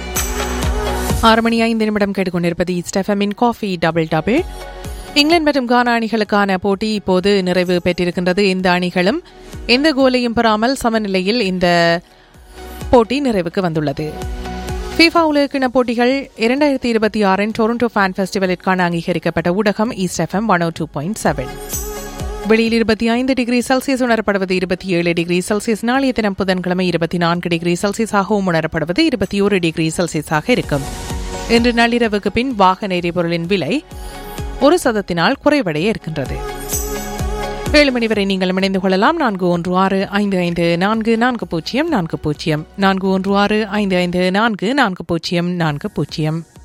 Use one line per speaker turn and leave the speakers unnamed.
ஆறு மணி ஐந்து நிமிடம் கேட்டுக்கொண்டிருப்பது ஸ்டெஃபமின் காஃபி டபுள் டபுள் இங்கிலாந்து மற்றும் கானா அணிகளுக்கான போட்டி இப்போது நிறைவு பெற்றிருக்கின்றது இந்த அணிகளும் எந்த கோலையும் பெறாமல் சமநிலையில் இந்த போட்டி நிறைவுக்கு வந்துள்ளது ஃபீஃபா உலகக்கிண போட்டிகள் இரண்டாயிரத்தி இருபத்தி ஆறின் டொரண்டோ ஃபேன் ஃபெஸ்டிவலிற்கான அங்கீகரிக்கப்பட்ட ஊடகம் east FM one two point seven வெளியில் இருபத்தி ஐந்து டிகிரி செல்சியஸ் உணரப்படுவது இருபத்தி ஏழு டிகிரி செல்சியஸ் நாளைய தினம் புதன்கிழமை இருபத்தி நான்கு டிகிரி செல்சியஸாகவும் உணரப்படுவது இருபத்தி ஒரு டிகிரி செல்சியஸாக இருக்கும் இன்று நள்ளிரவுக்கு பின் வாகன எரிபொருளின் விலை ஒரு சதத்தினால் குறைவடைய இருக்கின்றது ஏழு மணி வரை நீங்கள் இணைந்து கொள்ளலாம் நான்கு ஒன்று ஆறு ஐந்து ஐந்து நான்கு நான்கு பூஜ்ஜியம் நான்கு பூஜ்ஜியம் நான்கு ஒன்று ஆறு ஐந்து ஐந்து நான்கு நான்கு பூஜ்ஜியம் நான்கு பூஜ்ஜியம்